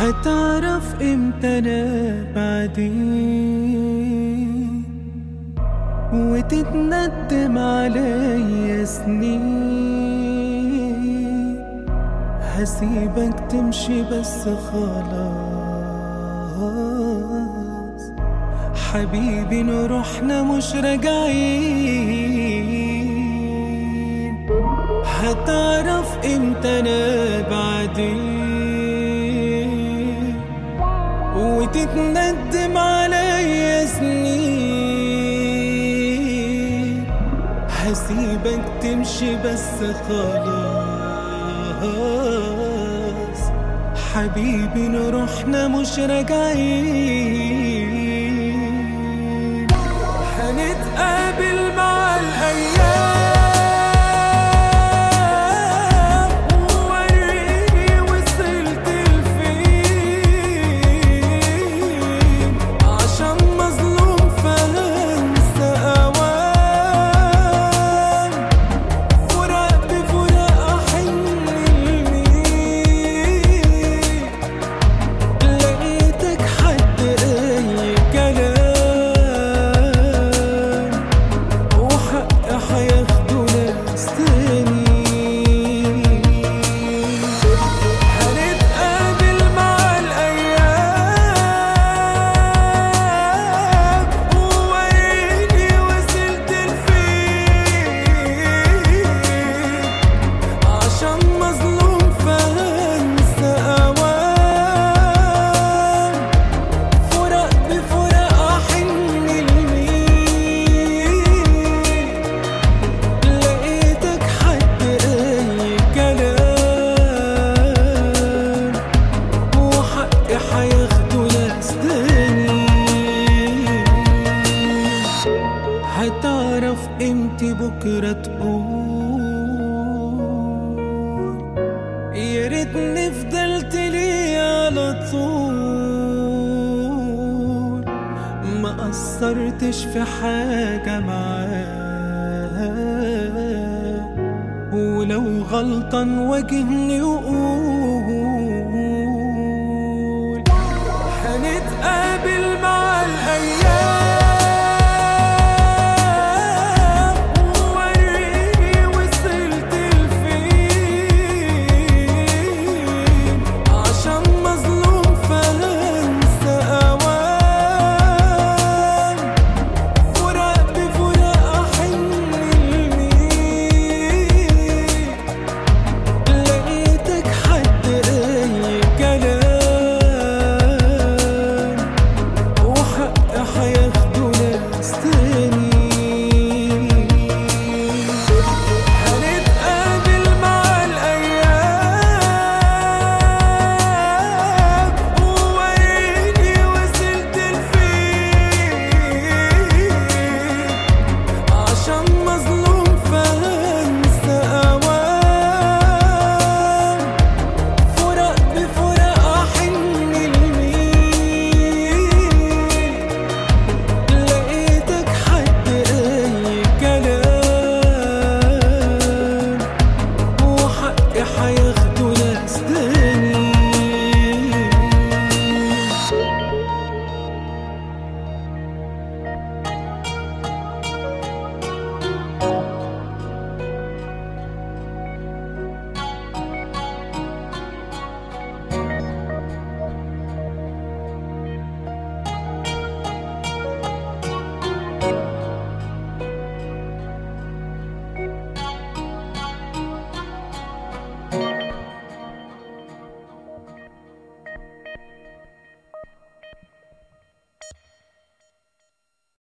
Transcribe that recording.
هتعرف امتى انا بعدين وتتندم عليا سنين هسيبك تمشي بس خلاص حبيبي نروحنا مش راجعين هتعرف امتى انا بعدين وتتندم عليا سنين هسيبك تمشي بس خلاص حبيبي نروحنا مش راجعين هنتقابل مع الأيام ووريني وصلت لفين عشان مظلوم فهنسى أوام فراق بفراق أحن لمين لقيتك حد أي كلام وحق هياخدوا ناس تاني هنتقابل مع الأيام ووريني وصلت لفين عشان مظلوم فهنسى أوام فراق بفراق أحن لمين لقيتك حد أي كلام وحقي هياخدوا ناس تاني هتعرف امتى بكرة تقول يا ريتني فضلت لي على طول ما قصرتش في حاجة معاه ولو غلطان واجهني وقول